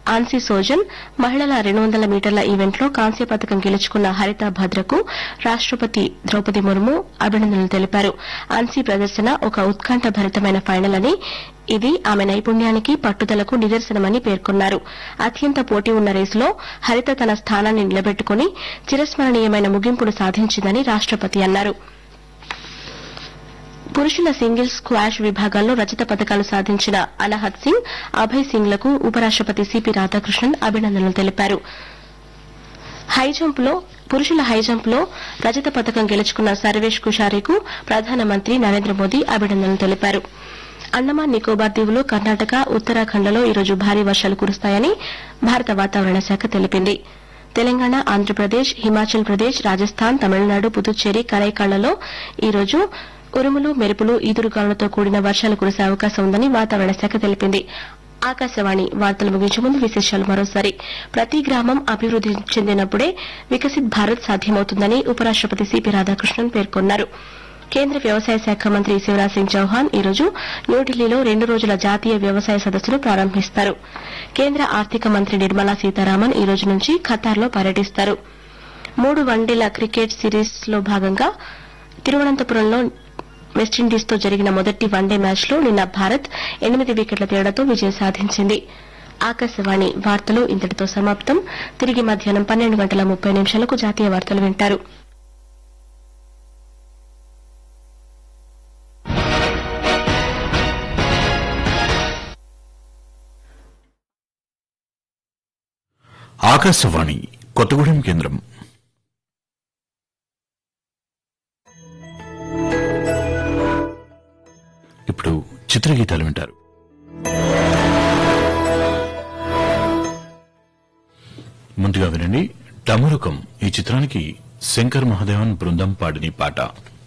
ఆన్సీ సోజన్ మహిళల రెండు వందల మీటర్ల ఈవెంట్లో కాంస్య పథకం గెలుచుకున్న హరిత భద్రకు రాష్టపతి ద్రౌపది ముర్ము అభినందనలు తెలిపారు ఆన్సీ ప్రదర్శన ఒక ఉత్కంఠభరితమైన ఫైనల్ అని ఇది ఆమె నైపుణ్యానికి పట్టుదలకు నిదర్శనమని పేర్కొన్నారు అత్యంత పోటీ ఉన్న రేసులో హరిత తన స్థానాన్ని నిలబెట్టుకుని చిరస్మరణీయమైన ముగింపును సాధించిందని రాష్టపతి అన్నారు పురుషుల సింగిల్స్ స్క్వాష్ విభాగాల్లో రజత పథకాలు సాధించిన అనహత్ సింగ్ అభయ్ సింగ్ లకు ఉపరాష్టపతి సిపి రాధాకృష్ణన్ అభినందనలు తెలిపారు హైజంప్ లో పురుషుల హైజంప్ లో రజత పథకం గెలుచుకున్న సర్వేష్ కుషారీకు ప్రధానమంత్రి నరేంద్ర మోదీ అభినందనలు తెలిపారు అండమాన్ నికోబార్ దీవులు కర్ణాటక ఉత్తరాఖండ్లలో ఈరోజు భారీ వర్షాలు కురుస్తాయని భారత వాతావరణ శాఖ తెలిపింది తెలంగాణ ఆంధ్రప్రదేశ్ హిమాచల్ ప్రదేశ్ రాజస్థాన్ తమిళనాడు పుదుచ్చేరి కరైకాళ్లలో ఈరోజు ఉరుములు మెరుపులు ఈదురుగాలులతో కూడిన వర్షాలు కురిసే అవకాశం ఉందని వాతావరణ శాఖ తెలిపింది ఆకాశవాణి వార్తలు ముగించే ముందు విశేషాలు మరోసారి ప్రతి గ్రామం అభివృద్ది చెందినప్పుడే వికసిత్ భారత్ సాధ్యమవుతుందని ఉపరాష్టపతి సిపి రాధాకృష్ణన్ పేర్కొన్నారు కేంద్ర వ్యవసాయ శాఖ మంత్రి శివరాజ్ సింగ్ చౌహాన్ ఈరోజు న్యూఢిల్లీలో రెండు రోజుల జాతీయ వ్యవసాయ సదస్సును ప్రారంభిస్తారు కేంద్ర ఆర్థిక మంత్రి నిర్మలా సీతారామన్ ఈ రోజు నుంచి ఖతార్లో పర్యటిస్తారు మూడు వన్డేల క్రికెట్ సిరీస్ లో భాగంగా తిరువనంతపురంలో వెస్టిండీస్ తో జరిగిన మొదటి వన్డే మ్యాచ్ లో నిన్న భారత్ ఎనిమిది వికెట్ల తేడాతో విజయం సాధించింది ఆకాశవాణి వార్తలు ఇంతటితో సమాప్తం తిరిగి మధ్యాహ్నం పన్నెండు గంటల ముప్పై నిమిషాలకు జాతీయ వార్తలు వింటారు ఆకాశవాణి కొత్తగూడెం కేంద్రం ఇప్పుడు చిత్రగీతాలు వింటారు ముందుగా వినండి డమరుకం ఈ చిత్రానికి శంకర్ మహాదేవన్ బృందం పాడిన పాట